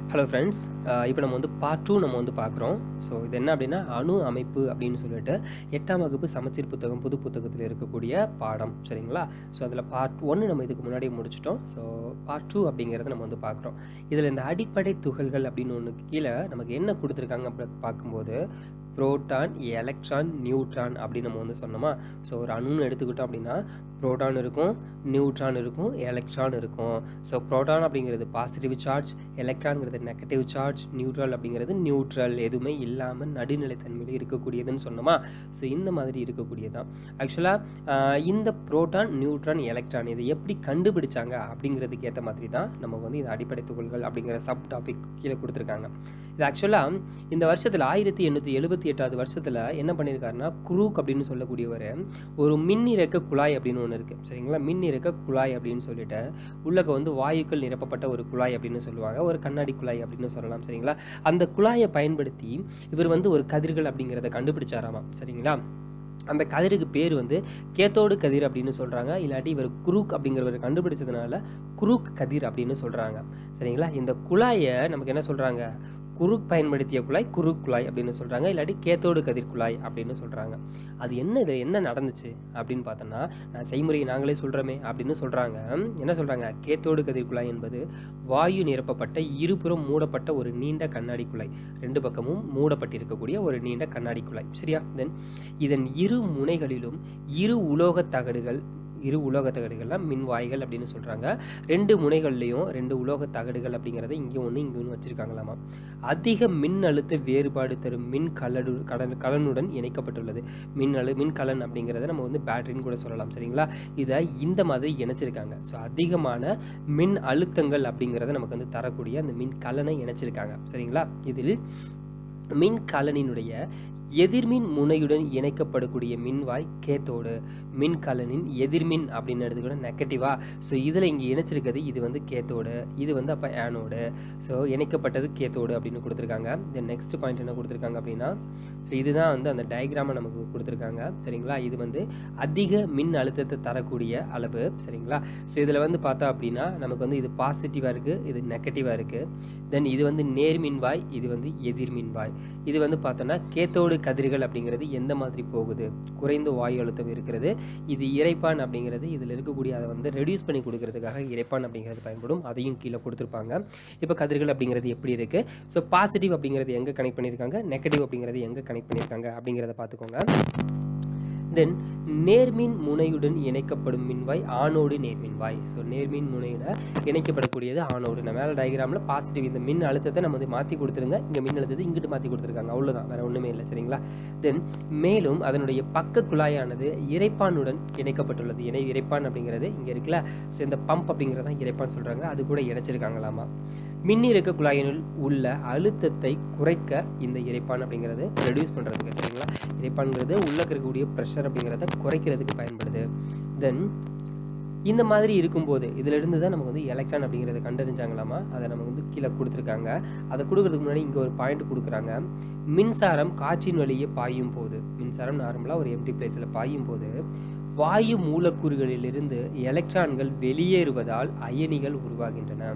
hello friends இப்போ நம்ம வந்து பார்ட் டூ நம்ம வந்து பார்க்குறோம் ஸோ இது என்ன அப்படின்னா அணு அமைப்பு அப்படின்னு சொல்லிட்டு எட்டாம் வகுப்பு சமச்சீர் புத்தகம் புது புத்தகத்தில் இருக்கக்கூடிய பாடம் சரிங்களா ஸோ அதில் பார்ட் ஒன்று நம்ம இதுக்கு முன்னாடி முடிச்சிட்டோம் ஸோ பார்ட் டூ அப்படிங்கிறத நம்ம வந்து பார்க்குறோம் இதில் இந்த அடிப்படை துகள்கள் அப்படின்னு ஒன்று கீழே நமக்கு என்ன கொடுத்துருக்காங்க அப்படி பார்க்கும்போது புரோட்டான் எலக்ட்ரான் நியூட்ரான் அப்படின்னு நம்ம வந்து சொன்னோமா ஸோ ஒரு அணுன்னு எடுத்துக்கிட்டோம் அப்படின்னா புரோட்டான் இருக்கும் நியூட்ரான் இருக்கும் எலக்ட்ரான் இருக்கும் ஸோ புரோட்டான் அப்படிங்கிறது பாசிட்டிவ் சார்ஜ் எலக்ட்ரான்ங்கிறது நெகட்டிவ் சார்ஜ் நியூட்ரல் அப்படிங்கிறது நியூட்ரல் எதுவுமே இல்லாமல் நடுநிலைத்தன்மையில் இருக்கக்கூடியதுன்னு சொன்னோமா ஸோ இந்த மாதிரி இருக்கக்கூடியதான் ஆக்சுவலாக இந்த புரோட்டான் நியூட்ரான் எலக்ட்ரான் இதை எப்படி கண்டுபிடிச்சாங்க அப்படிங்கிறதுக்கு ஏற்ற மாதிரி தான் நம்ம வந்து இந்த அடிப்படை துகள்கள் அப்படிங்கிற சப் டாபிக் கீழே கொடுத்துருக்காங்க இது ஆக்சுவலாக இந்த வருஷத்தில் ஆயிரத்தி எண்ணூற்றி எழுபத்தி எட்டாவது வருஷத்தில் என்ன பண்ணியிருக்காருன்னா குரூக் அப்படின்னு சொல்லக்கூடியவர் ஒரு மின்னிறக்க குழாய் அப்படின்னு ஒன்று இருக்குது சரிங்களா மின்னிறக்க குழாய் அப்படின்னு சொல்லிட்டு உள்ளக்க வந்து வாயுக்கள் நிரப்பப்பட்ட ஒரு குழாய் அப்படின்னு சொல்லுவாங்க ஒரு கண்ணாடி குழாய் அப்படின்னு சொல்லலாம் சரிங்களா அந்த குழாயை பயன்படுத்தி இவர் வந்து ஒரு கதிர்கள் அப்படிங்கிறத கண்டுபிடிச்சாராமா சரிங்களா அந்த கதிருக்கு பேர் வந்து கேத்தோடு கதிர் அப்படின்னு சொல்கிறாங்க இல்லாட்டி இவர் குரூக் அப்படிங்கிறவர் கண்டுபிடிச்சதுனால குரூக் கதிர் அப்படின்னு சொல்கிறாங்க சரிங்களா இந்த குழாயை நமக்கு என்ன சொல்கிறாங்க குறுக் பயன்படுத்திய குழாய் குறுக் குழாய் அப்படின்னு சொல்கிறாங்க இல்லாட்டி கேத்தோடு கதிர் குழாய் அப்படின்னு சொல்கிறாங்க அது என்ன இது என்ன நடந்துச்சு அப்படின்னு பார்த்தோன்னா நான் செய்முறையை நாங்களே சொல்கிறோமே அப்படின்னு சொல்கிறாங்க என்ன சொல்கிறாங்க கேத்தோடு கதிர் குழாய் என்பது வாயு நிரப்பப்பட்ட இருபுறம் மூடப்பட்ட ஒரு நீண்ட கண்ணாடி குழாய் ரெண்டு பக்கமும் மூடப்பட்டிருக்கக்கூடிய ஒரு நீண்ட கண்ணாடி குழாய் சரியா தென் இதன் இரு முனைகளிலும் இரு உலோக தகடுகள் இரு உலோக தகடுகள்லாம் மின்வாய்கள் அப்படின்னு சொல்கிறாங்க ரெண்டு முனைகள்லையும் ரெண்டு உலோக தகடுகள் அப்படிங்கிறத இங்கே ஒன்று இங்கே ஒன்று வச்சுருக்காங்களாமா அதிக மின் அழுத்த வேறுபாடு தரும் மின் கலடு கடன் கலனுடன் இணைக்கப்பட்டுள்ளது மின் அழு மின் கலன் அப்படிங்கிறத நம்ம வந்து பேட்டரின்னு கூட சொல்லலாம் சரிங்களா இதை இந்த மாதிரி இணைச்சிருக்காங்க ஸோ அதிகமான மின் அழுத்தங்கள் அப்படிங்கிறத நமக்கு வந்து தரக்கூடிய அந்த மின் கலனை இணைச்சிருக்காங்க சரிங்களா இதில் மின் கலனினுடைய எதிர்மின் முனையுடன் இணைக்கப்படக்கூடிய மின்வாய் கேத்தோடு மின்கலனின் எதிர்மின் அப்படின்னு எடுத்துக்கிட்டோம் நெகட்டிவா ஸோ இதில் இங்கே இணைச்சிருக்கிறது இது வந்து கேத்தோடு இது வந்து அப்போ ஆனோடு ஸோ இணைக்கப்பட்டது கேத்தோடு அப்படின்னு கொடுத்துருக்காங்க தென் நெக்ஸ்ட் பாயிண்ட் என்ன கொடுத்துருக்காங்க அப்படின்னா ஸோ இதுதான் வந்து அந்த டயக்ராமை நமக்கு கொடுத்துருக்காங்க சரிங்களா இது வந்து அதிக மின் அழுத்தத்தை தரக்கூடிய அளவு சரிங்களா ஸோ இதில் வந்து பார்த்தா அப்படின்னா நமக்கு வந்து இது பாசிட்டிவாக இருக்குது இது நெகட்டிவாக இருக்குது தென் இது வந்து நேர்மின்வாய் இது வந்து எதிர்மின்வாய் இது வந்து பார்த்தோன்னா கேத்தோடு கதிர்கள் அப்படிங்கிறது எந்த மாதிரி போகுது குறைந்த வாயு அழுத்தம் இருக்கிறது இது இறைப்பான் அப்படிங்கிறது இதில் இருக்கக்கூடிய அதை வந்து ரெடியூஸ் பண்ணி கொடுக்கறதுக்காக இறைப்பான் அப்படிங்கிறது பயன்படும் அதையும் கீழே கொடுத்துருப்பாங்க இப்போ கதிர்கள் அப்படிங்கிறது எப்படி இருக்குது ஸோ பாசிட்டிவ் அப்படிங்கிறது எங்கே கனெக்ட் பண்ணியிருக்காங்க நெகட்டிவ் அப்படிங்கிறது எங்கே கனெக்ட் பண்ணியிருக்காங்க அப்படிங்கிறத பார்த்துக்கோங்க தென் நேர்மின் முனையுடன் இணைக்கப்படும் மின்வாய் ஆணோடு நேர்மின்வாய் ஸோ நேர்மின் முனையில் இணைக்கப்படக்கூடியது ஆணோடு நம்ம மேலே டயக்ராமில் பாசிட்டிவ் இந்த மின் அழுத்தத்தை நம்ம வந்து மாற்றி கொடுத்துருங்க இங்கே மின் அழுத்தத்தை இங்கிட்டு மாற்றி கொடுத்துருக்காங்க அவ்வளோதான் வேறு ஒன்றுமே இல்லை சரிங்களா தென் மேலும் அதனுடைய பக்க குழாயானது இறைப்பானுடன் இணைக்கப்பட்டுள்ளது இணை இறைப்பான் அப்படிங்கிறது இங்கே இருக்குல்ல ஸோ இந்த பம்ப் அப்படிங்கிறதான் இறைப்பான் சொல்கிறாங்க அது கூட இணைச்சிருக்காங்களாமா மின்னிறக்க குழாயினுள் உள்ள அழுத்தத்தை குறைக்க இந்த இறைப்பான் அப்படிங்கிறது ரெடியூஸ் பண்ணுறதுக்கு சரிங்களா இறைப்பான்ங்கிறது உள்ள இருக்கக்கூடிய ப்ரெஷர் அப்படிங்கிறத குறைக்கிறதுக்கு பயன்படுது தென் இந்த மாதிரி இருக்கும்போது இதிலிருந்து தான் நமக்கு வந்து எலக்ட்ரான் அப்படிங்கிறத கண்டறிஞ்சாங்களாமா அதை நமக்கு வந்து கீழே கொடுத்துருக்காங்க அதை கொடுக்கறதுக்கு முன்னாடி இங்கே ஒரு பாயிண்ட் கொடுக்குறாங்க மின்சாரம் காற்றின் வழியே பாயும் போது மின்சாரம் நார்மலாக ஒரு எம்டி பிளேஸில் பாயும் போது வாயு மூலக்கூறுகளிலிருந்து எலக்ட்ரான்கள் வெளியேறுவதால் அயனிகள் உருவாகின்றன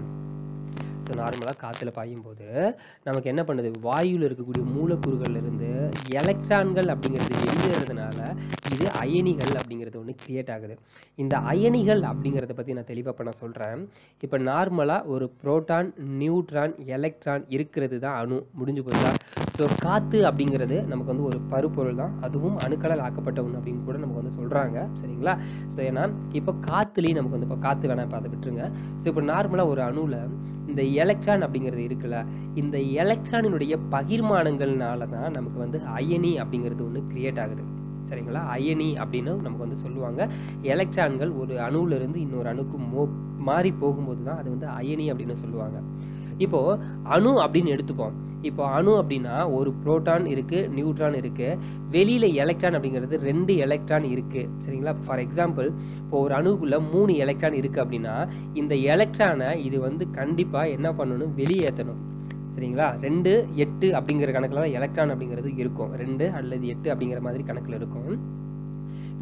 ஸோ நார்மலாக காற்றுல பாயும் போது நமக்கு என்ன பண்ணுது வாயுவில் இருக்கக்கூடிய மூலக்கூறுகள்லேருந்து எலக்ட்ரான்கள் அப்படிங்கிறது வெளியேறதுனால இது அயனிகள் அப்படிங்கிறது ஒன்று கிரியேட் ஆகுது இந்த அயனிகள் அப்படிங்கிறத பற்றி நான் தெளிவாக இப்போ நான் சொல்கிறேன் இப்போ நார்மலாக ஒரு புரோட்டான் நியூட்ரான் எலக்ட்ரான் இருக்கிறது தான் அணு முடிஞ்சு போச்சா ஸோ காற்று அப்படிங்கிறது நமக்கு வந்து ஒரு பருப்பொருள் தான் அதுவும் அணுக்களால் ஆக்கப்பட்ட ஒன்று அப்படின்னு கூட நமக்கு வந்து சொல்கிறாங்க சரிங்களா ஸோ ஏன்னா இப்போ காற்றுலேயும் நமக்கு வந்து இப்போ காற்று வேணாம் இப்போ அதை விட்டுருங்க ஸோ இப்போ நார்மலாக ஒரு அணுவில் இந்த எலக்ட்ரான் அப்படிங்கிறது இருக்குல்ல இந்த எலக்ட்ரானினுடைய பகிர்மானங்கள்னால தான் நமக்கு வந்து அயனி அப்படிங்கிறது ஒன்று கிரியேட் ஆகுது சரிங்களா அயனி அப்படின்னு நமக்கு வந்து சொல்லுவாங்க எலக்ட்ரான்கள் ஒரு அணுவிலிருந்து இன்னொரு அணுக்கு மோ மாறி போகும்போது தான் அது வந்து அயனி அப்படின்னு சொல்லுவாங்க இப்போது அணு அப்படின்னு எடுத்துப்போம் இப்போ அணு அப்படின்னா ஒரு புரோட்டான் இருக்குது நியூட்ரான் இருக்குது வெளியில் எலக்ட்ரான் அப்படிங்கிறது ரெண்டு எலக்ட்ரான் இருக்குது சரிங்களா ஃபார் எக்ஸாம்பிள் இப்போ ஒரு அணுக்குள்ளே மூணு எலக்ட்ரான் இருக்குது அப்படின்னா இந்த எலக்ட்ரானை இது வந்து கண்டிப்பாக என்ன பண்ணணும் வெளியேற்றணும் சரிங்களா ரெண்டு எட்டு அப்படிங்கிற கணக்கில் தான் எலக்ட்ரான் அப்படிங்கிறது இருக்கும் ரெண்டு அல்லது எட்டு அப்படிங்கிற மாதிரி கணக்கில் இருக்கும் இப்போ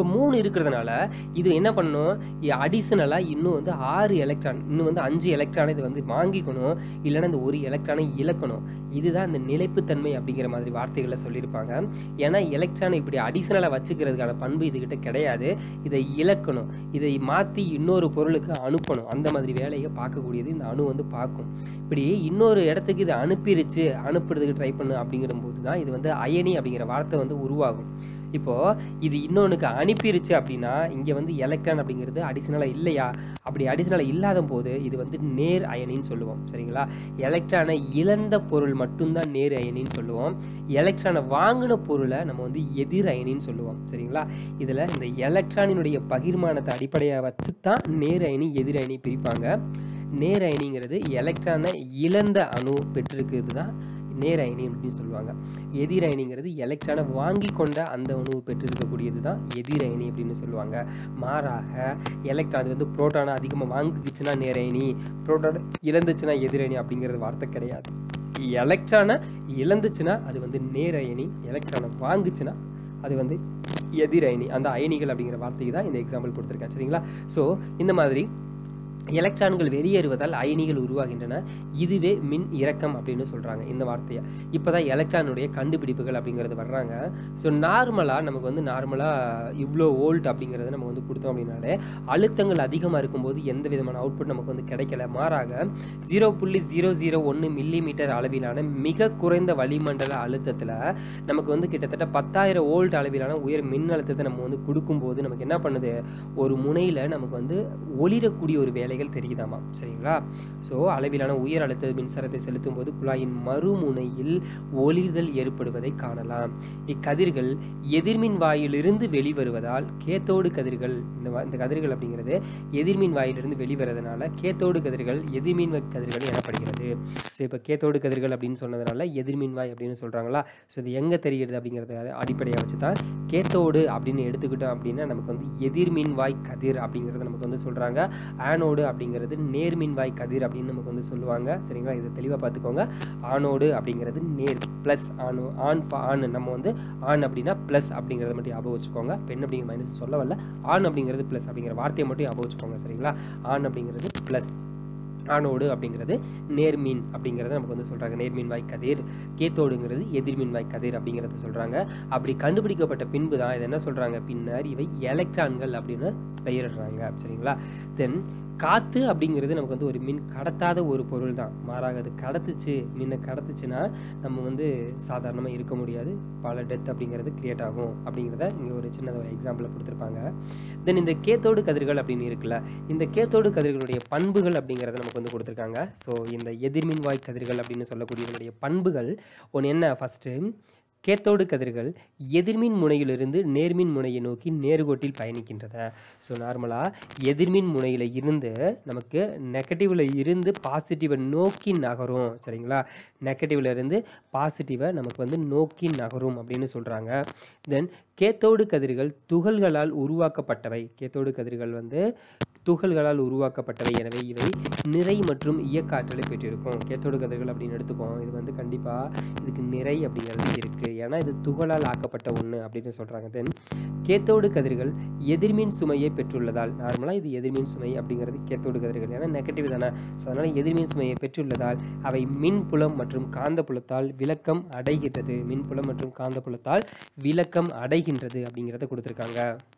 இப்போ மூணு இருக்கிறதுனால இது என்ன பண்ணணும் அடிஷ்னலாக இன்னும் வந்து ஆறு எலக்ட்ரான் இன்னும் வந்து அஞ்சு எலக்ட்ரானை இது வந்து வாங்கிக்கணும் இல்லைன்னா இந்த ஒரு எலக்ட்ரானை இழக்கணும் இதுதான் இந்த நிலைப்புத்தன்மை அப்படிங்கிற மாதிரி வார்த்தைகளை சொல்லியிருப்பாங்க ஏன்னா எலக்ட்ரானை இப்படி அடிஷ்னலாக வச்சுக்கிறதுக்கான பண்பு இதுகிட்ட கிடையாது இதை இழக்கணும் இதை மாற்றி இன்னொரு பொருளுக்கு அனுப்பணும் அந்த மாதிரி வேலையை பார்க்கக்கூடியது இந்த அணு வந்து பார்க்கும் இப்படி இன்னொரு இடத்துக்கு இதை அனுப்பிருச்சு அனுப்புறதுக்கு ட்ரை பண்ணு அப்படிங்கிற போது தான் இது வந்து அயனி அப்படிங்கிற வார்த்தை வந்து உருவாகும் இப்போது இது இன்னொன்றுக்கு அனுப்பிருச்சு அப்படின்னா இங்கே வந்து எலக்ட்ரான் அப்படிங்கிறது அடிஷ்னலாக இல்லையா அப்படி அடிஷ்னலாக இல்லாத போது இது வந்து நேர் அயனின்னு சொல்லுவோம் சரிங்களா எலக்ட்ரானை இழந்த பொருள் மட்டும்தான் நேர் அயனின்னு சொல்லுவோம் எலக்ட்ரானை வாங்கின பொருளை நம்ம வந்து எதிர் அயனின்னு சொல்லுவோம் சரிங்களா இதில் இந்த எலக்ட்ரானினுடைய பகிர்மானத்தை அடிப்படையாக வச்சு தான் நேர் அயனி எதிர் அயனி பிரிப்பாங்க நேர் அயனிங்கிறது எலக்ட்ரானை இழந்த அணு பெற்றிருக்கிறது தான் நேர் அயனி அப்படின்னு சொல்லுவாங்க எதிர் அயனிங்கிறது எலக்ட்ரானை வாங்கி கொண்ட அந்த உணவு பெற்றிருக்கக்கூடியது தான் எதிர் அயனி அப்படின்னு சொல்லுவாங்க மாறாக எலக்ட்ரான் அது வந்து புரோட்டானை அதிகமாக வாங்கிக்கிச்சுன்னா நேர் அயனி புரோட்டானை இழந்துச்சுன்னா எதிர் அயனி அப்படிங்கிறது வார்த்தை கிடையாது எலக்ட்ரானை இழந்துச்சுன்னா அது வந்து நேர் அயனி எலக்ட்ரானை வாங்குச்சுன்னா அது வந்து எதிர் அயனி அந்த அயனிகள் அப்படிங்கிற வார்த்தைக்கு தான் இந்த எக்ஸாம்பிள் கொடுத்துருக்கேன் சரிங்களா ஸோ இந்த மாதிரி எலக்ட்ரான்கள் வெளியேறுவதால் அயனிகள் உருவாகின்றன இதுவே மின் இறக்கம் அப்படின்னு சொல்கிறாங்க இந்த வார்த்தையை இப்போ தான் எலக்ட்ரானுடைய கண்டுபிடிப்புகள் அப்படிங்கிறது வர்றாங்க ஸோ நார்மலாக நமக்கு வந்து நார்மலாக இவ்வளோ வோல்ட் அப்படிங்கிறத நம்ம வந்து கொடுத்தோம் அப்படின்னாலே அழுத்தங்கள் அதிகமாக இருக்கும்போது எந்த விதமான அவுட்புட் நமக்கு வந்து கிடைக்கல மாறாக ஜீரோ புள்ளி ஜீரோ ஜீரோ ஒன்று மில்லி மீட்டர் அளவிலான மிக குறைந்த வளிமண்டல அழுத்தத்தில் நமக்கு வந்து கிட்டத்தட்ட பத்தாயிரம் வோல்ட் அளவிலான உயர் மின் அழுத்தத்தை நம்ம வந்து கொடுக்கும்போது நமக்கு என்ன பண்ணுது ஒரு முனையில் நமக்கு வந்து ஒளிரக்கூடிய ஒரு வேலைகள் தெரியுதாமா சரிங்களா ஸோ அளவிலான உயர் அழுத்த மின்சாரத்தை செலுத்தும் போது குழாயின் மறுமுனையில் ஒளிர்தல் ஏற்படுவதை காணலாம் இக்கதிர்கள் எதிர்மின் வாயிலிருந்து வெளிவருவதால் கேத்தோடு கதிர்கள் இந்த வா- இந்த கதிர்கள் அப்படிங்கிறது எதிர்மின் வாயிலிருந்து வெளிவரதுனால கேத்தோடு கதிர்கள் எதிர்மின் வ- கதிர்கள் எனப்படுகிறது ஸோ இப்போ கேத்தோடு கதிர்கள் அப்படின்னு சொன்னதுனால எதிர்மின் வாய் அப்படின்னு சொல்கிறாங்களா ஸோ இது எங்கே தெரிகிறது அப்படிங்கிறத அடிப்படையாக வச்சு தான் கேத்தோடு அப்படின்னு எடுத்துக்கிட்டோம் அப்படின்னா நமக்கு வந்து எதிர்மின்வாய் கதிர் அப்படிங்கிறத நமக்கு வந்து சொல்கிறாங்க ஆனோடு அப்படிங்கிறது நேர்மின்வாய் கதிர் அப்படின்னு நமக்கு வந்து சொல்லுவாங்க சரிங்களா இதை தெளிவாக பார்த்துக்கோங்க ஆனோடு அப்படிங்கிறது நேர் ப்ளஸ் ஆனோ ஆன் ப- ஆண் நம்ம வந்து ஆண் அப்படின்னா ப்ளஸ் அப்படிங்கிறத மட்டும் ஞாபகம் வச்சுக்கோங்க பெண் அப்படிங்கிற மைனஸ் சொல்ல வரல ஆண் அப்படிங்கிறது ப்ளஸ் அப்படிங்கிற வார்த்தையை மட்டும் ஞாபகம் வச்சுக்கோங்க சரிங்களா ஆண் அப்படிங்கிறது ப்ளஸ் ஆணோடு அப்படிங்கிறது நேர்மீன் அப்படிங்கிறத நமக்கு வந்து சொல்கிறாங்க நேர்மீன் வாய் கதிர் கேத்தோடுங்கிறது எதிர்மின் வாய் கதிர் அப்படிங்கிறத சொல்கிறாங்க அப்படி கண்டுபிடிக்கப்பட்ட பின்பு தான் இதை என்ன சொல்கிறாங்க பின்னர் இவை எலக்ட்ரான்கள் அப்படின்னு பெயரிடுறாங்க சரிங்களா தென் காற்று அப்படிங்கிறது நமக்கு வந்து ஒரு மின் கடத்தாத ஒரு பொருள் தான் மாறாக அது கடத்துச்சு மின்னை கடத்துச்சுன்னா நம்ம வந்து சாதாரணமாக இருக்க முடியாது பல டெத் அப்படிங்கிறது கிரியேட் ஆகும் அப்படிங்கிறத இங்கே ஒரு சின்னதாக ஒரு எக்ஸாம்பிளை கொடுத்துருப்பாங்க தென் இந்த கேத்தோடு கதிர்கள் அப்படின்னு இருக்குல்ல இந்த கேத்தோடு கதிர்களுடைய பண்புகள் அப்படிங்கிறத நமக்கு வந்து கொடுத்துருக்காங்க ஸோ இந்த எதிர்மின்வாய் கதிர்கள் அப்படின்னு சொல்லக்கூடியவங்களுடைய பண்புகள் ஒன்று என்ன ஃபஸ்ட்டு கேத்தோடு கதிர்கள் எதிர்மின் முனையிலிருந்து நேர்மின் முனையை நோக்கி நேர்கோட்டில் பயணிக்கின்றன ஸோ நார்மலாக எதிர்மின் முனையில் இருந்து நமக்கு நெகட்டிவில் இருந்து பாசிட்டிவை நோக்கி நகரும் சரிங்களா நெகட்டிவ்ல இருந்து பாசிட்டிவை நமக்கு வந்து நோக்கி நகரும் அப்படின்னு சொல்கிறாங்க தென் கேத்தோடு கதிர்கள் துகள்களால் உருவாக்கப்பட்டவை கேத்தோடு கதிர்கள் வந்து துகள்களால் உருவாக்கப்பட்டவை எனவே இவை நிறை மற்றும் இயக்க ஆற்றலை பெற்றிருக்கும் கேத்தோடு கதிர்கள் அப்படின்னு எடுத்துப்போம் இது வந்து கண்டிப்பாக இதுக்கு நிறை அப்படிங்கிறது இருக்குது ஏன்னா இது துகளால் ஆக்கப்பட்ட ஒன்று அப்படின்னு சொல்கிறாங்க தென் கேத்தோடு கதிர்கள் எதிர்மின் சுமையை பெற்றுள்ளதால் நார்மலாக இது எதிர்மின் சுமை அப்படிங்கிறது கேத்தோடு கதிர்கள் ஏன்னா நெகட்டிவ் தானே ஸோ அதனால் எதிர்மின் சுமையை பெற்றுள்ளதால் அவை மின்புலம் மற்றும் காந்தப்புலத்தால் விளக்கம் அடைகின்றது மின்புலம் மற்றும் காந்தப்புலத்தால் விளக்கம் அடைகின்றது அப்படிங்கிறத கொடுத்துருக்காங்க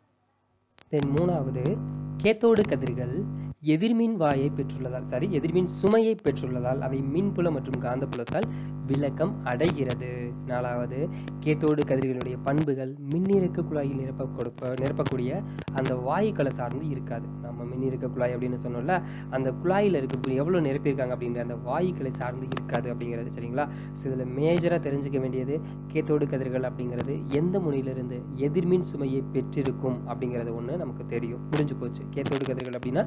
தென் மூணாவது கேத்தோடு கதிர்கள் எதிர்மின் வாயை பெற்றுள்ளதால் சாரி எதிர்மின் சுமையை பெற்றுள்ளதால் அவை மின்புலம் மற்றும் காந்தப்புலத்தால் விளக்கம் அடைகிறது நாலாவது கேத்தோடு கதிர்களுடைய பண்புகள் மின்னிறக்க குழாயில் நிரப்ப கொடுப்ப நிரப்பக்கூடிய அந்த வாயுக்களை சார்ந்து இருக்காது நம்ம மின்னிறக்க குழாய் அப்படின்னு சொன்னோம்ல அந்த குழாயில் இருக்கக்கூடிய எவ்வளோ நிரப்பியிருக்காங்க அப்படிங்கிற அந்த வாயுக்களை சார்ந்து இருக்காது அப்படிங்கிறது சரிங்களா ஸோ இதில் மேஜராக தெரிஞ்சுக்க வேண்டியது கேத்தோடு கதிர்கள் அப்படிங்கிறது எந்த முனையிலிருந்து எதிர்மின் சுமையை பெற்றிருக்கும் அப்படிங்கிறது ஒன்று நமக்கு தெரியும் முடிஞ்சு போச்சு கேத்தோடு கதிர்கள் அப்படின்னா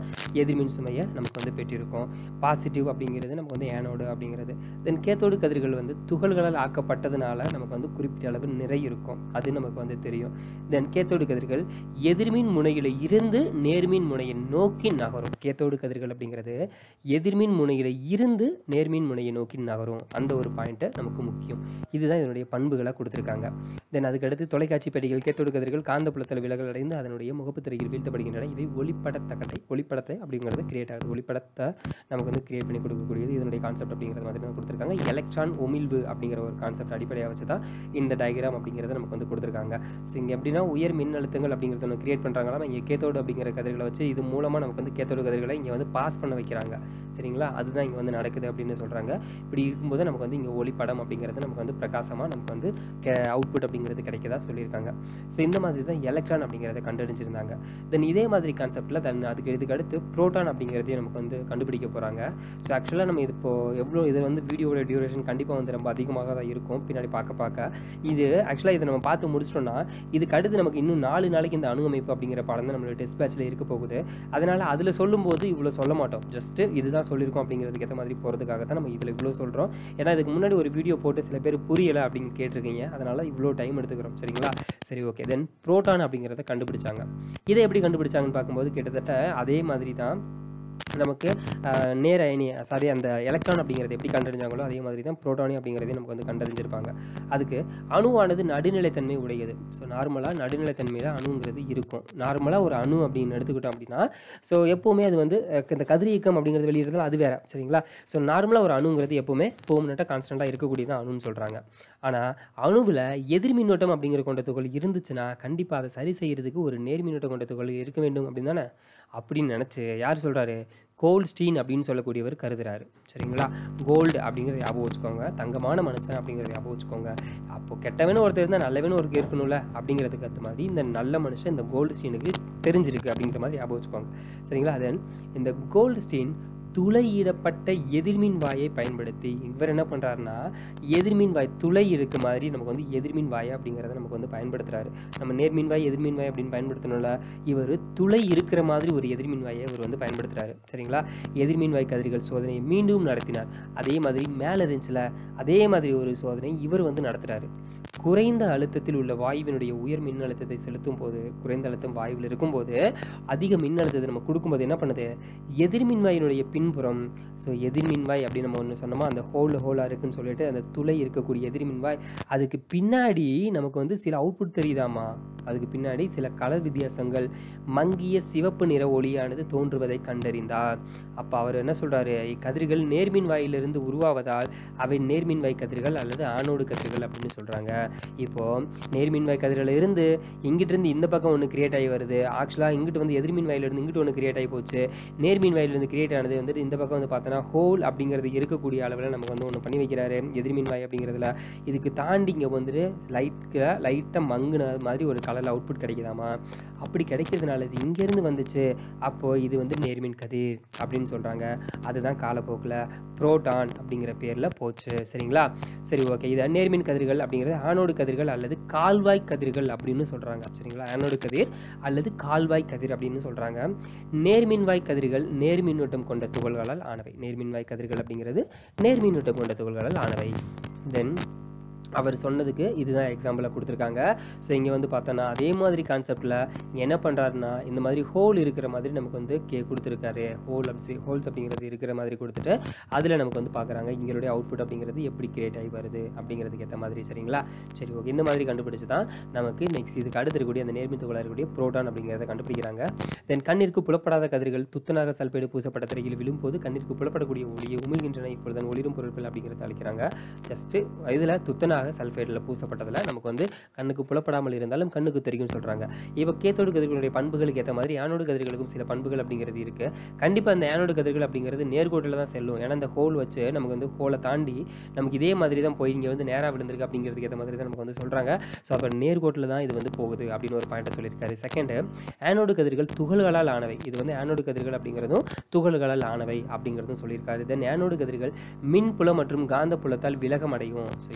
எதிர்மின் சுமையை நமக்கு வந்து பெற்றிருக்கும் பாசிட்டிவ் அப்படிங்கிறது நமக்கு வந்து ஏனோடு அப்படிங்கிறது தென் கேத்தோடு கதிர்கள் வந்து துகள்களால் ஆக்கப்பட்டதுனால நமக்கு வந்து குறிப்பிட்ட அளவு நிறை இருக்கும் அது நமக்கு வந்து தெரியும் தென் கேத்தோடு கதிர்கள் எதிர்மின் முனையில் இருந்து நேர்மின் முனையை நோக்கி நகரும் கேத்தோடு கதிர்கள் அப்படிங்கிறது எதிர்மின் முனையில் இருந்து நேர்மின் முனையை நோக்கி நகரும் அந்த ஒரு பாயிண்ட்டு நமக்கு முக்கியம் இதுதான் இதனுடைய பண்புகளை கொடுத்துருக்காங்க தென் அதுக்கடுத்து தொலைக்காட்சி பெட்டிகள் கேத்தோடு கதிர்கள் காந்தப்புலத்தில் விலகல் அடைந்து அதனுடைய முகப்பு திரையில் வீழ்த்தப்படுகின்றன இவை ஒளிப்படத்தக்கட்டை ஒளிப்படத்தை அப்படிங்கிறது கிரியேட் ஆகுது ஒளிப்படத்தை நமக்கு வந்து கிரியேட் பண்ணி கொடுக்கக்கூடியது இதனுடைய கான்செப்ட் அப்படிங்கிறது மாதிரி தான் கொடுத்துருக்காங்க எலக்ட்ரான் உமிழ்வு அப்படிங்கிற ஒரு கான்செப்ட் அடிப்படையாக வச்சு தான் இந்த டயக்ராம் அப்படிங்கிறத நமக்கு வந்து கொடுத்துருக்காங்க ஸோ இங்கே எப்படின்னா உயர் மின் அழுத்தங்கள் அப்படிங்கிறத ஒன்று கிரியேட் பண்ணுறாங்களா இங்கே கேத்தோடு அப்படிங்கிற கதிர்களை வச்சு இது மூலமாக நமக்கு வந்து கேத்தோடு கதிர்களை இங்கே வந்து பாஸ் பண்ண வைக்கிறாங்க சரிங்களா அதுதான் இங்கே வந்து நடக்குது அப்படின்னு சொல்கிறாங்க இப்படி இருக்கும்போது நமக்கு வந்து இங்கே ஒளிப்படம் அப்படிங்கிறது நமக்கு வந்து பிரகாசமாக நமக்கு வந்து கே அவுட்புட் அப்படிங்கிறது கிடைக்கதா சொல்லியிருக்காங்க ஸோ இந்த மாதிரி தான் எலக்ட்ரான் அப்படிங்கிறத கண்டுபிடிச்சிருந்தாங்க தென் இதே மாதிரி கான்செப்ட்டில் தென் அதுக்கு இதுக்கு அடுத்து ப்ரோட்டான் அப்படிங்கிறதையும் நமக்கு வந்து கண்டுபிடிக்க போகிறாங்க ஸோ ஆக்சுவலாக நம்ம இது இப்போ எவ்வளோ இது வந்து வீடியோட டியூரேஷன் கண்டிப்பாக வந்து ரொம்ப அதிகமாக தான் இருக்கும் பின்னாடி பார்க்க பார்க்க இது ஆக்சுவலாக இதை நம்ம பார்த்து முடிச்சிட்டோம்னா இதுக்கு அடுத்து நமக்கு இன்னும் நாலு நாளைக்கு இந்த அணு அமைப்பு அப்படிங்கிற பாடம் தான் நம்மளோட டெஸ்ட் பேட்சில் இருக்க போகுது அதனால் அதில் சொல்லும்போது இவ்வளோ சொல்ல மாட்டோம் ஜஸ்ட்டு இதுதான் சொல்லியிருக்கோம் அப்படிங்கிறதுக்கு ஏற்ற மாதிரி போகிறதுக்காக தான் நம்ம இதில் இவ்வளோ சொல்கிறோம் ஏன்னா இதுக்கு முன்னாடி ஒரு வீடியோ போட்டு சில பேர் புரியலை அப்படின்னு கேட்டிருக்கீங்க அதனால் இவ்வளோ டைம் எடுத்துக்கிறோம் சரிங்களா சரி ஓகே தென் புரோட்டான் அப்படிங்கிறத கண்டுபிடிச்சாங்க இதை எப்படி கண்டுபிடிச்சாங்கன்னு பார்க்கும்போது கிட்டத்தட்ட அதே மாதிரி தான் நமக்கு ஆஹ், நேர அயனி சாரி அந்த எலக்ட்ரான் அப்படிங்கிறது எப்படி கண்டறிஞ்சாங்களோ அதே மாதிரி தான் புரோட்டானி அப்படிங்கிறதையும் நமக்கு வந்து கண்டறிஞ்சிருப்பாங்க அதுக்கு அணுவானது நடுநிலைத்தன்மை உடையது ஸோ நார்மலாக நடுநிலைத்தன்மையில் அணுங்கிறது இருக்கும் நார்மலாக ஒரு அணு அப்படின்னு எடுத்துக்கிட்டோம் அப்படின்னா ஸோ எப்போவுமே அது வந்து அஹ், இந்த கதிரியக்கம் அப்படிங்கிறது வெளியிடுறது அது வேற சரிங்களா ஸோ நார்மலாக ஒரு அணுங்கிறது எப்போவுமே பெர்மனெண்ட்டாக கான்ஸ்டண்ட்டாக இருக்கக்கூடியது அணுன்னு சொல்கிறாங்க ஆனால் அணுவில் எதிர்மின்னோட்டம் அப்படிங்கிற கொண்ட துகள் இருந்துச்சுன்னா கண்டிப்பாக அதை சரி செய்யறதுக்கு ஒரு நேர்மின்னோட்டம் கொண்ட துகள் இருக்க வேண்டும் அப்படின்னு தானே அப்படின்னு நினச்சி யார் சொல்கிறாரு கோல்ட்ஸ்டீன் அப்படின்னு சொல்லக்கூடியவர் கருதுறாரு சரிங்களா கோல்டு அப்படிங்கிறத ஞாபகம் வச்சுக்கோங்க தங்கமான மனுஷன் அப்படிங்கிறத ஞாபகம் வச்சுக்கோங்க அப்போ கெட்டவனும் ஒருத்தர் இருந்தால் நல்லவனும் ஒருத்தர் இருக்கணும்ல அப்படிங்கிறதுக்கு ஏற்ற மாதிரி இந்த நல்ல மனுஷன் இந்த கோல்டு ஸ்டீனுக்கு தெரிஞ்சிருக்கு அப்படிங்கிற மாதிரி ஞாபகம் வச்சுக்கோங்க சரிங்களா தென் இந்த கோல்டு ஸ்டீன் துளையிடப்பட்ட எதிர்மின் வாயை பயன்படுத்தி இவர் என்ன பண்ணுறாருன்னா எதிர்மின் வாய் துளை இருக்க மாதிரி நமக்கு வந்து எதிர்மின் வாய் அப்படிங்கிறத நமக்கு வந்து பயன்படுத்துறாரு நம்ம நேர்மின் வாய் எதிர்மின் வாய் அப்படின்னு பயன்படுத்தணும்ல இவர் துளை இருக்கிற மாதிரி ஒரு எதிர்மின் வாயை இவர் வந்து பயன்படுத்துறாரு சரிங்களா எதிர்மின் வாய் கதிர்கள் சோதனையை மீண்டும் நடத்தினார் அதே மாதிரி மேலே இருந்துச்சுல அதே மாதிரி ஒரு சோதனை இவர் வந்து நடத்துறாரு குறைந்த அழுத்தத்தில் உள்ள வாயுவினுடைய உயர் மின் அழுத்தத்தை செலுத்தும் போது குறைந்த அழுத்தம் வாயுவில் இருக்கும்போது அதிக மின் அழுத்தத்தை நம்ம கொடுக்கும்போது என்ன பண்ணுது எதிர்மின்வாயினுடைய பின்புறம் ஸோ எதிர்மின்வாய் அப்படின்னு நம்ம ஒன்று சொன்னோமா அந்த ஹோல் ஹோலாக இருக்குன்னு சொல்லிட்டு அந்த துளை இருக்கக்கூடிய எதிர்மின்வாய் அதுக்கு பின்னாடி நமக்கு வந்து சில அவுட்புட் தெரியுதாமா அதுக்கு பின்னாடி சில கலர் வித்தியாசங்கள் மங்கிய சிவப்பு நிற ஒளியானது தோன்றுவதை கண்டறிந்தார் அப்போ அவர் என்ன சொல்றாரு இக்கதிர்கள் நேர்மின் வாயிலிருந்து உருவாவதால் அவை நேர்மின்வாய் கதிர்கள் அல்லது ஆனோடு கதிர்கள் அப்படின்னு சொல்றாங்க இப்போ நேர்மின்வாய் கதிரில் இருந்து இங்கிட்டு இருந்து இந்த பக்கம் ஒன்று கிரியேட் ஆகி வருது ஆக்சுவலாக இங்கிட்டு வந்து எதிர்மின் வாயிலிருந்து இங்கிட்டு ஒன்று கிரியேட் ஆகி போச்சு நேர்மின் வாயிலிருந்து கிரியேட் ஆனது வந்துட்டு இந்த பக்கம் வந்து பார்த்தோன்னா ஹோல் அப்படிங்கிறது இருக்கக்கூடிய அளவில் நமக்கு வந்து ஒன்று பண்ணி வைக்கிறாரு எதிர்மின் வாய் அப்படிங்கிறதுல இதுக்கு தாண்டி இங்கே வந்துட்டு லைட்டில் லைட்டாக மங்குன மாதிரி ஒரு கலரில் அவுட்புட் கிடைக்குதாமா அப்படி கிடைக்கிறதுனால இது இங்கேருந்து வந்துச்சு அப்போது இது வந்து நேர்மின் கதிர் அப்படின்னு சொல்கிறாங்க அதுதான் காலப்போக்கில் புரோட்டான் அப்படிங்கிற பேரில் போச்சு சரிங்களா சரி ஓகே இது நேர்மின் கதிர்கள் அப்படிங்கிறது ஆனோடு கதிர்கள் அல்லது கால்வாய் கதிர்கள் அப்படின்னு சொல்கிறாங்க சரிங்களா ஆனோடு கதிர் அல்லது கால்வாய் கதிர் அப்படின்னு சொல்கிறாங்க நேர்மின்வாய் கதிர்கள் நேர்மின்னூட்டம் கொண்ட துகள்களால் ஆனவை நேர்மின்வாய் கதிர்கள் அப்படிங்கிறது நேர்மின்னூட்டம் கொண்ட துகள்களால் ஆனவை தென் அவர் சொன்னதுக்கு இதுதான் எக்ஸாம்பிளாக கொடுத்துருக்காங்க ஸோ இங்கே வந்து பார்த்தோன்னா அதே மாதிரி கான்செப்டில் என்ன பண்ணுறாருன்னா இந்த மாதிரி ஹோல் இருக்கிற மாதிரி நமக்கு வந்து கே கொடுத்துருக்காரு ஹோல் அப்படி ஹோல்ஸ் அப்படிங்கிறது இருக்கிற மாதிரி கொடுத்துட்டு அதில் நமக்கு வந்து பார்க்குறாங்க இங்களுடைய அவுட்புட் அப்படிங்கிறது எப்படி கிரியேட் ஆகி வருது அப்படிங்கிறதுக்கு ஏற்ற மாதிரி சரிங்களா சரி ஓகே இந்த மாதிரி கண்டுபிடிச்சு தான் நமக்கு நெக்ஸ்ட் இதுக்கு அடுத்து இருக்கக்கூடிய அந்த நேர்மின் துகளாக இருக்கக்கூடிய புரோட்டான் அப்படிங்கிறத கண்டுபிடிக்கிறாங்க தென் கண்ணிற்கு புலப்படாத கதிர்கள் துத்தநாக சல்பைடு பூசப்பட்ட திரையில் விழும்போது கண்ணிற்கு புலப்படக்கூடிய ஒளியை உமிழ்கின்றன இப்பொழுது ஒளிரும் பொருட்கள் அப்படிங்கிறத அளிக்கிறாங்க ஜஸ்ட்டு இதில் துத்தநாக சல்ஃபைடில் பூசப்பட்டதில் நமக்கு வந்து கண்ணுக்கு புலப்படாமல் இருந்தாலும் கண்ணுக்கு தெரியும்னு சொல்கிறாங்க இப்போ கேத்தோடு கதிர்களுடைய பண்புகளுக்கு ஏற்ற மாதிரி ஆனோடு கதிர்களுக்கும் சில பண்புகள் அப்படிங்கிறது இருக்குது கண்டிப்பாக அந்த ஆனோடு கதிர்கள் அப்படிங்கிறது நேர்கோட்டில் தான் செல்லும் ஏன்னா இந்த ஹோல் வச்சு நமக்கு வந்து ஹோலை தாண்டி நமக்கு இதே மாதிரி தான் போய் இங்கே வந்து நேராக விழுந்திருக்கு அப்படிங்கிறதுக்கு ஏற்ற மாதிரி தான் நமக்கு வந்து சொல்கிறாங்க ஸோ அப்போ நேர்கோட்டில் தான் இது வந்து போகுது அப்படின்னு ஒரு பாயிண்ட்டை சொல்லியிருக்காரு செகண்டு ஆனோடு கதிர்கள் துகள்களால் ஆனவை இது வந்து ஆனோடு கதிர்கள் அப்படிங்கிறதும் துகள்களால் ஆனவை அப்படிங்கிறதும் சொல்லியிருக்காரு தென் ஆனோடு கதிர்கள் மின்புலம் மற்றும் காந்த புலத்தால் விலகம் அடையும் ஸோ இதுவும் விலக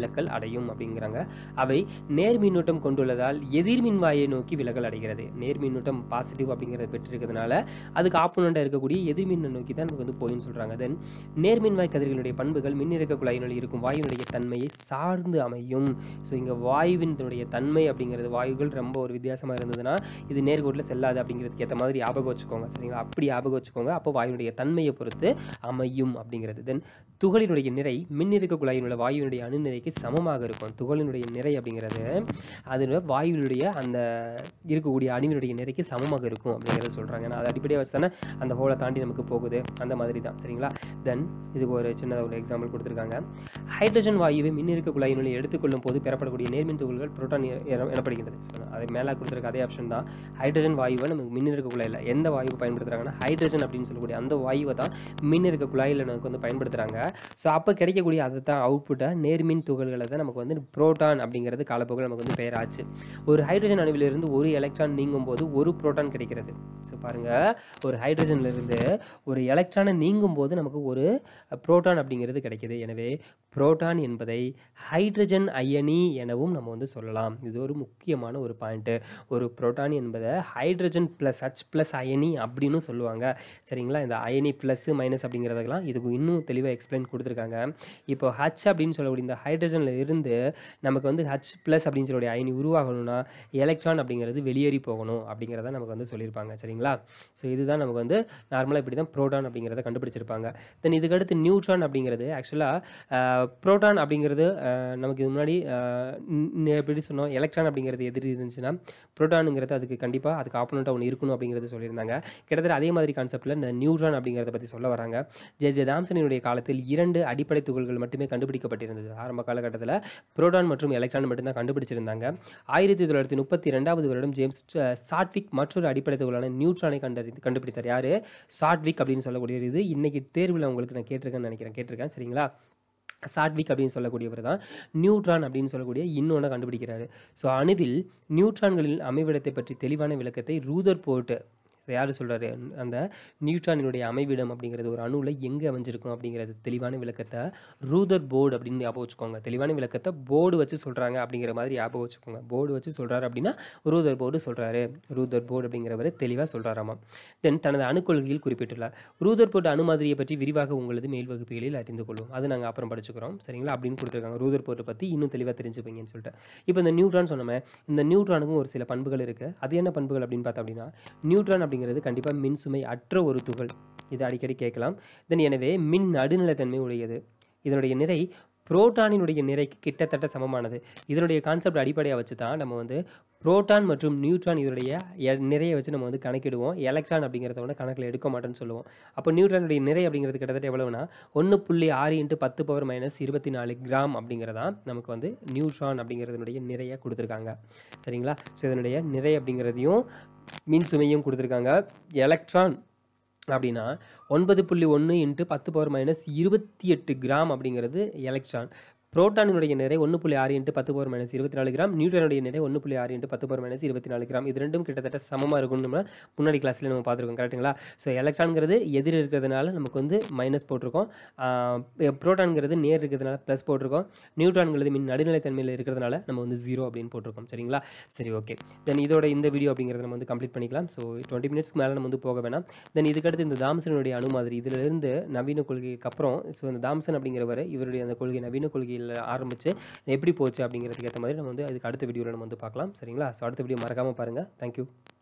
விலக்கல் அடையும் அப்படிங்கிறாங்க அவை நேர் மின்னூட்டம் கொண்டுள்ளதால் எதிர் மின்வாயை நோக்கி விலகல் அடைகிறது நேர் மின்னூட்டம் பாசிட்டிவ் அப்படிங்கிறத பெற்றிருக்கிறதுனால அதுக்கு ஆப்போனண்டாக இருக்கக்கூடிய எதிர்மின்னை நோக்கி தான் நமக்கு வந்து போயின்னு சொல்கிறாங்க தென் நேர்மின்வாய் கதிர்களுடைய பண்புகள் மின்னிறக்க குழாயினுள் இருக்கும் வாயுனுடைய தன்மையை சார்ந்து அமையும் ஸோ இங்கே வாயுவினுடைய தன்மை அப்படிங்கிறது வாயுகள் ரொம்ப ஒரு வித்தியாசமாக இருந்ததுன்னா இது நேர்கோட்டில் செல்லாது அப்படிங்கிறதுக்கு ஏற்ற மாதிரி ஞாபகம் வச்சுக்கோங்க சரிங்களா அப்படி ஞாபகம் வச்சுக்கோங்க அப்போ வாயுனுடைய தன்மையை பொறுத்து அமையும் அப்படிங்கிறது தென் துகளினுடைய நிறை மின்னிறக்க குழாயினுள்ள வாயுனுடைய அணுநிலைக்கு சமமாக இருக்கும் துகளினுடைய நிறை அப்படிங்கிறது அதில் வாயுவினுடைய அந்த இருக்கக்கூடிய அணுவினுடைய நிறைக்கு சமமாக இருக்கும் அப்படிங்கிறத சொல்கிறாங்க ஏன்னா அது அடிப்படையாக வச்சு தானே அந்த ஹோலை தாண்டி நமக்கு போகுது அந்த மாதிரி தான் சரிங்களா தென் இதுக்கு ஒரு சின்னதாக ஒரு எக்ஸாம்பிள் கொடுத்துருக்காங்க ஹைட்ரஜன் வாயுவை மின்னிறக்க குழாயினுள் எடுத்துக்கொள்ளும் போது பெறப்படக்கூடிய நேர்மின் துகள்கள் புரோட்டான் எ- என- எனப்படுகின்றது ஸோ அது மேலே கொடுத்துருக்க அதே ஆப்ஷன் தான் ஹைட்ரஜன் வாயுவை நமக்கு மின்னிறக்க குழாயில் எந்த வாயுவை பயன்படுத்துகிறாங்கன்னா ஹைட்ரஜன் அப்படின்னு சொல்லக்கூடிய அந்த வாயுவை தான் மின்னிறக்க குழாயில் நமக்கு வந்து பயன்படுத்துகிறாங்க ஸோ அப்போ கிடைக்கக்கூடிய அதை தான் அவுட்புட்டாக நேர்மின் துகள்களை தான் நமக்கு வந்து புரோட்டான் அப்படிங்கிறது காலப்போக்கில் நமக்கு வந்து பெயராச்சு ஒரு ஹைட்ரஜன் அணுவிலிருந்து ஒரு எலக்ட்ரான் நீங்கும் போது ஒரு புரோட்டான் கிடைக்கிறது ஸோ பாருங்கள் ஒரு ஹைட்ரஜன்ல இருந்து ஒரு எலக்ட்ரானை நீங்கும் போது நமக்கு ஒரு புரோட்டான் அப்படிங்கிறது கிடைக்குது எனவே புரோட்டான் என்பதை ஹைட்ரஜன் அயனி எனவும் நம்ம வந்து சொல்லலாம் இது ஒரு முக்கியமான ஒரு பாயிண்ட்டு ஒரு புரோட்டான் என்பதை ஹைட்ரஜன் ப்ளஸ் ஹச் ப்ளஸ் அயனி அப்படின்னு சொல்லுவாங்க சரிங்களா இந்த அயனி ப்ளஸ் மைனஸ் அப்படிங்கிறதுக்கெல்லாம் இதுக்கு இன்னும் தெளிவாக எக்ஸ்பிளைன் கொடுத்துருக்காங்க இப்போ ஹச் அப்படின்னு சொல்லக்கூடிய இந்த ஹைட்ரஜனில் இருந்து நமக்கு வந்து ஹச் ப்ளஸ் அப்படின்னு சொல்லக்கூடிய அயனி உருவாகணும்னா எலக்ட்ரான் அப்படிங்கிறது வெளியேறி போகணும் அப்படிங்கிறத நமக்கு வந்து சொல்லியிருப்பாங்க சரிங்களா ஸோ இதுதான் நமக்கு வந்து நார்மலாக இப்படி தான் ப்ரோட்டான் அப்படிங்கிறத கண்டுபிடிச்சிருப்பாங்க தென் இதுக்கடுத்து நியூட்ரான் அப்படிங்கிறது ஆக்சுவலாக ப்ரோட்டான் அப்படிங்கிறது அஹ், நமக்கு இது முன்னாடி அஹ், ந- ந- எப்படி சொன்னோம் எலக்ட்ரான் அப்படிங்கிறது எதிர் இருந்துச்சுன்னா ப்ரோட்டானுங்கிறது அதுக்கு கண்டிப்பாக அதுக்கு ஆப்போனண்ட்டாக ஒன்று இருக்கணும் அப்படிங்கிறது சொல்லியிருந்தாங்க கிட்டத்தட்ட அதே மாதிரி கான்செப்ட்டில் இந்த நியூட்ரான் அப்படிங்கிறத பற்றி சொல்ல வராங்க ஜே ஜே தாம்சனினுடைய காலத்தில் இரண்டு அடிப்படை துகள்கள் மட்டுமே கண்டுபிடிக்கப்பட்டிருந்தது ஆரம்ப காலகட்டத்தில் புரோட்டான் மற்றும் எலக்ட்ரான் மட்டும்தான் கண்டுபிடிச்சிருந்தாங்க ஆயிரத்தி தொள்ளாயிரத்தி முப்பத்தி ரெண்டாவது வருடம் ஜேம்ஸ் ச- சாட்விக் மற்றொரு அடிப்படை துகளான நியூட்ரானை கண்டறி கண்டுபிடித்தார் யார் சாட்விக் அப்படின்னு சொல்லக்கூடிய இது இன்னைக்கு தேர்வில் உங்களுக்கு நான் கேட்டிருக்கேன்னு நினைக்கிறேன் கேட்டிருக்கேன் சரிங்களா சாட்விக் அப்படின்னு சொல்லக்கூடியவர் தான் நியூட்ரான் அப்படின்னு சொல்லக்கூடிய இன்னொன்று கண்டுபிடிக்கிறாரு ஸோ அணுவில் நியூட்ரான்களின் அமைவிடத்தை பற்றி தெளிவான விளக்கத்தை ரூதர் போர்ட்டு யார் சொல்கிறாரு அந்த நியூட்ரானினுடைய அமைவிடம் அப்படிங்கிறது ஒரு அணுவில் எங்கே அமைஞ்சிருக்கும் அப்படிங்கிறது தெளிவான விளக்கத்தை ரூதர் போர்டு அப்படின்னு ஞாபகம் வச்சுக்கோங்க தெளிவான விளக்கத்தை போர்டு வச்சு சொல்கிறாங்க அப்படிங்கிற மாதிரி ஞாபகம் வச்சுக்கோங்க போர்டு வச்சு சொல்கிறாரு அப்படின்னா ரூதர் போர்டு சொல்கிறாரு ரூதர் போர்டு அப்படிங்கிறவர் தெளிவாக சொல்கிறாராமா தென் தனது அணுக்கொள்கையில் குறிப்பிட்டுள்ளார் ரூதர் போர்டு அணு மாதிரியை பற்றி விரிவாக உங்களது மேல் வகுப்புகளில் அறிந்து கொள்வோம் அது நாங்கள் அப்புறம் படிச்சுக்கிறோம் சரிங்களா அப்படின்னு கொடுத்துருக்காங்க ரூதர் போர்ட்டை பற்றி இன்னும் தெளிவாக தெரிஞ்சுப்பீங்கன்னு சொல்லிட்டு இப்போ இந்த நியூட்ரான் சொன்னோமே இந்த நியூட்ரானுக்கும் ஒரு சில பண்புகள் இருக்குது அது என்ன பண்புகள் அப்படின்னு பார்த்தோம் அப்படின்னா நியூட்ரான் அப்படிங்கிறது கண்டிப்பாக மின் சுமை அற்ற ஒரு துகள் இது அடிக்கடி கேட்கலாம் தென் எனவே மின் நடுநிலைத்தன்மை உடையது இதனுடைய நிறை புரோட்டானினுடைய நிறைக்கு கிட்டத்தட்ட சமமானது இதனுடைய கான்செப்ட் அடிப்படையாக வச்சு தான் நம்ம வந்து புரோட்டான் மற்றும் நியூட்ரான் இதனுடைய எ- நிறையை வச்சு நம்ம வந்து கணக்கிடுவோம் எலக்ட்ரான் அப்படிங்கிறத வந்து கணக்கில் எடுக்க மாட்டோம்னு சொல்லுவோம் அப்போ நியூட்ரானுடைய நிறை அப்படிங்கிறது கிட்டத்தட்ட எவ்வளவுனா ஒன்று புள்ளி ஆறு இன்ட்டு பத்து பவர் மைனஸ் இருபத்தி நாலு கிராம் அப்படிங்கிறதா நமக்கு வந்து நியூட்ரான் அப்படிங்கிறதுனுடைய நிறைய கொடுத்துருக்காங்க சரிங்களா ஸோ இதனுடைய நிறை அப்படிங்கிறதையும் மின் சுமையும் கொடுத்துருக்காங்க எலக்ட்ரான் அப்படின்னா ஒன்பது புள்ளி ஒன்று இன்ட்டு பத்து பவர் மைனஸ் இருபத்தி எட்டு கிராம் அப்படிங்கிறது எலக்ட்ரான் புரோட்டானினுடைய நிறை ஒன்று புள்ளி ஆறு இன்ட்டு பத்து பவர் மைனஸ் இருபத்தி நாலு கிராம் நியூட்ரனுடைய நிறை ஒன்று புள்ளி ஆறு இன்ட்டு பத்து பவர் மைனஸ் இருபத்தி நாலு கிராம் இது ரெண்டும் கிட்டத்தட்ட சமமாக இருக்கும்னு நம்ம முன்னாடி கிளாஸில் நம்ம பார்த்துருக்கோம் கரெக்ட்டுங்களா ஸோ எலக்ட்ரான்ங்கிறது எதிர் இருக்கிறதுனால நமக்கு வந்து மைனஸ் போட்டிருக்கோம் புரோட்டான்ங்கிறது நேர் இருக்கிறதுனால ப்ளஸ் போட்டிருக்கோம் நியூட்ரான்ங்கிறது மின் நடுநிலைத்தன்மையில் இருக்கிறதுனால நம்ம வந்து ஜீரோ அப்படின்னு போட்டிருக்கோம் சரிங்களா சரி ஓகே தென் இதோட இந்த வீடியோ அப்படிங்கிறத நம்ம வந்து கம்ப்ளீட் பண்ணிக்கலாம் ஸோ டுவெண்ட்டி மினிட்ஸ்க்கு மேலே நம்ம வந்து போக வேணாம் தென் இதுக்கடுத்து இந்த தாம்சனுடைய அணு மாதிரி இதிலிருந்து நவீன கொள்கைக்கு அப்புறம் ஸோ இந்த தாம்சன் அப்படிங்கிறவர் இவருடைய அந்த கொள்கை நவீன கொள்கையில் ஆரம்பித்து எப்படி போச்சு அப்படிங்கிறதுக்கு ஏற்ற மாதிரி நம்ம வந்து அதுக்கு அடுத்த வீடியோவில் நம்ம வந்து பார்க்கலாம் சரிங்களா ஸோ அடுத்த வீடியோ மறக்காமல் பாருங்கள் தேங்க்யூ